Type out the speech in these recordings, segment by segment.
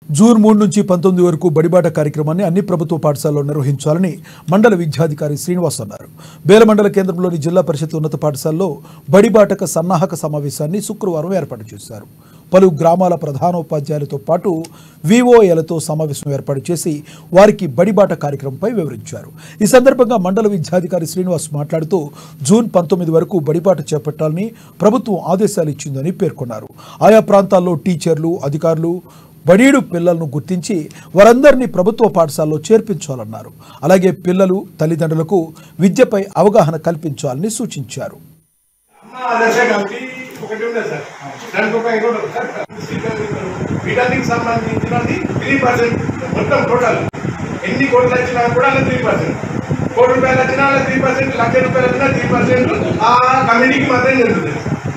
June మూడు నుంచి పంతొమ్మిది వరకు బడిబాట కార్యక్రమాన్ని అన్ని ప్రభుత్వ పాఠశాలలో నిర్వహించాలని మండల విద్యాధికారి శ్రీనివాస్ అన్నారు బేలమండల కేంద్రంలోని జిల్లా పరిషత్ ఉన్నత పాఠశాలలో బడిబాటక సన్నాహక సమావేశాన్ని శుక్రవారం ఏర్పాటు చేశారు పలు గ్రామాల ప్రధానోపాధ్యాయులతో పాటు విఓఏలతో సమావేశం ఏర్పాటు చేసి వారికి బడిబాట కార్యక్రమంపై వివరించారు ఈ సందర్భంగా మండల విద్యాధికారి శ్రీనివాస్ మాట్లాడుతూ జూన్ పంతొమ్మిది వరకు బడిబాట చేపట్టాలని ప్రభుత్వం ఆదేశాలు ఇచ్చిందని పేర్కొన్నారు ఆయా ప్రాంతాల్లో టీచర్లు అధికారులు బడీడు పిల్లలను గుర్తించి వారందరినీ ప్రభుత్వ పాఠశాలలో చేర్పించాలన్నారు అలాగే పిల్లలు తల్లిదండ్రులకు విద్యపై అవగాహన కల్పించాలని సూచించారు ఆదర్శ కమిటీ ఒకటి ఉన్నది సార్ దానికి ఒక ఇది ఉండదు సార్ వీటానికి సంబంధించినది త్రీ పర్సెంట్ మొత్తం టోటల్ ఎన్ని కోట్లు వచ్చినా కూడా అలా త్రీ పర్సెంట్ కోటి రూపాయలు వచ్చినా అలా త్రీ పర్సెంట్ లక్ష రూపాయలు వచ్చినా త్రీ పర్సెంట్ ఆ కమిటీకి మాత్రం జరుగుతుంది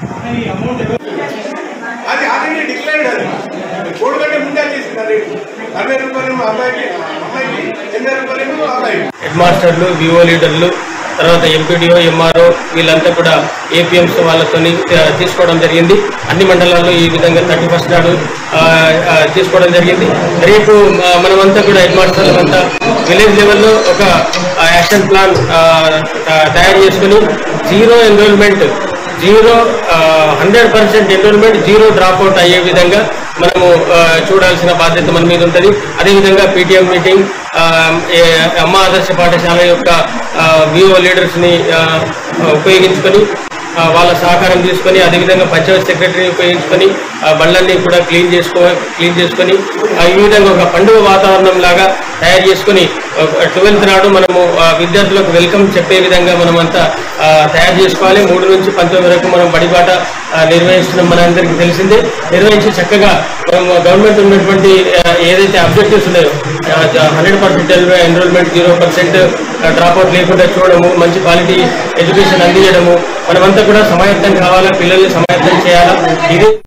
అది ఆల్రెడీ డిక్లైర్డ్ అది కోడి కంటే ముందే చేసింది అది అరవై రూపాయలు మా అబ్బాయికి అమ్మాయికి ఎనభై రూపాయలు అబ్బాయికి హెడ్ మాస్టర్లు వివో లీడర్లు తర్వాత ఎంపీడీఓ ఎంఆర్ఓ వీళ్ళంతా కూడా ఏపీఎంస్ వాళ్ళతో తీసుకోవడం జరిగింది అన్ని మండలాల్లో ఈ విధంగా థర్టీ ఫస్ట్ నాడు ఆ, ఆ, తీసుకోవడం జరిగింది రేపు ఆ, మనమంతా కూడా హెడ్ మాస్టర్లు అంతా విలేజ్ లెవెల్లో ఒక యాక్షన్ ప్లాన్ ఆ, త- తయారు చేసుకుని zero enrollment zero hundred percent enrollment zero drop out అయ్యే విధంగా మనము ఆ, చూడాల్సిన బాధ్యత మన మీద ఉంటుంది అదేవిధంగా పీటీఎం మీటింగ్ ఆ, ఏ, అమ్మ ఆదర్శ పాఠశాల యొక్క వివో లీడర్స్ని ఆ, ఉపయోగించుకొని ఆ, వాళ్ళ సహకారం తీసుకొని అదేవిధంగా పంచాయత్ సెక్రటరీని ఉపయోగించుకొని ఆ బళ్ళన్ని కూడా క్లీన్ చేసుకో క్లీన్ చేసుకొని ఆ, ఈ విధంగా ఒక పండుగ వాతావరణం లాగా తయారు చేసుకొని ట్వెల్త్ నాడు మనము ఆ, విద్యార్థులకు వెల్కమ్ చెప్పే విధంగా మనమంతా ఆ, తయారు చేసుకోవాలి మూడు నుంచి పంతొమ్మిది వరకు మనం బడిబాట ఆ, నిర్వహిస్తున్నాం మనందరికీ తెలిసిందే నిర్వహించి చక్కగా మనం గవర్నమెంట్ ఉన్నటువంటి ఆ, ఏదైతే అబ్జెక్టివ్స్ ఉన్నాయో hundred percent enrollment zero percent dropout లేకుండా చూడడము మంచి క్వాలిటీ ఎడ్యుకేషన్ అందించడము మనమంతా కూడా సమాయత్తం కావాలా పిల్లల్ని సమాయత్తం చేయాలా ఇది